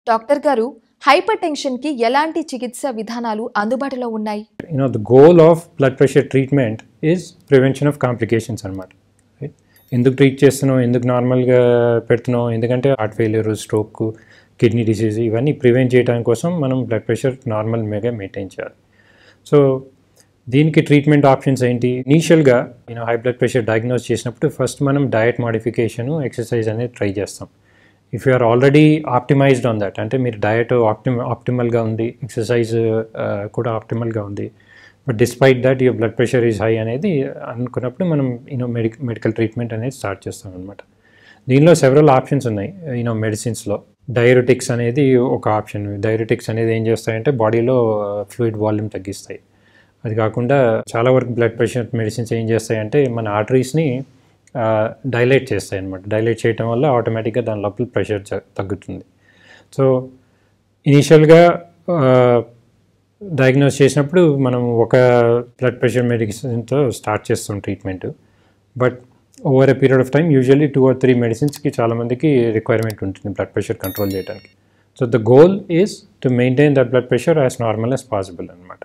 doctor గారు hyper టెన్షన్కి ఎలాంటి చికిత్స విధానాలు అందుబాటులో ఉన్నాయి you know the goal of blood pressure treatment is prevention of complications అనమాట రైట్ ఎందుకు ట్రీట్ చేస్తున్నాం ఎందుకు నార్మల్గా పెడుతున్నాం ఎందుకంటే heart failure stroke kidney disease ఇవన్నీ ప్రివెంట్ చేయడానికి కోసం మనం బ్లడ్ ప్రెషర్ నార్మల్ మేగా మెయింటైన్ చేయాలి సో దీనికి ట్రీట్మెంట్ ఆప్షన్స్ ఏంటి ఇనీషియల్గా నేను హై బ్లడ్ ప్రెషర్ డయాగ్నోస్ చేసినప్పుడు ఫస్ట్ మనం డయట్ మాడిఫికేషన్ ఎక్సర్సైజ్ అనేది ట్రై చేస్తాం if you are already optimized on that అంటే మీరు డయట్ ఆప్టిమ ఆప్టిమల్గా ఉంది ఎక్సర్సైజ్ కూడా ఆప్టిమల్గా ఉంది but despite that your blood pressure is high అనేది అనుకున్నప్పుడు మనం యూనో మెడిక్ మెడికల్ ట్రీట్మెంట్ అనేది స్టార్ట్ చేస్తాం అనమాట దీనిలో సెవరల్ ఆప్షన్స్ ఉన్నాయి యూనో మెడిసిన్స్లో డైరెటిక్స్ అనేది ఒక ఆప్షన్ డైరెటిక్స్ అనేది ఏం చేస్తాయంటే బాడీలో ఫ్లూయిడ్ వాల్యూమ్ తగ్గిస్తాయి అది కాకుండా చాలా వరకు బ్లడ్ ప్రెషర్ మెడిసిన్స్ ఏం చేస్తాయంటే మన ఆర్టరీస్ని డైలైట్ చేస్తాయి అనమాట డైలైట్ చేయడం వల్ల ఆటోమేటిక్గా దాని లోపల ప్రెషర్ తగ్గుతుంది సో ఇనీషియల్గా డయాగ్నోస్ చేసినప్పుడు మనం ఒక బ్లడ్ ప్రెషర్ మెడిసిన్తో స్టార్ట్ చేస్తాం treatment but over a period of time usually two or three మెడిసిన్స్కి చాలామందికి రిక్వైర్మెంట్ ఉంటుంది బ్లడ్ ప్రెషర్ కంట్రోల్ చేయడానికి so the goal is to maintain that blood pressure as normal as possible అనమాట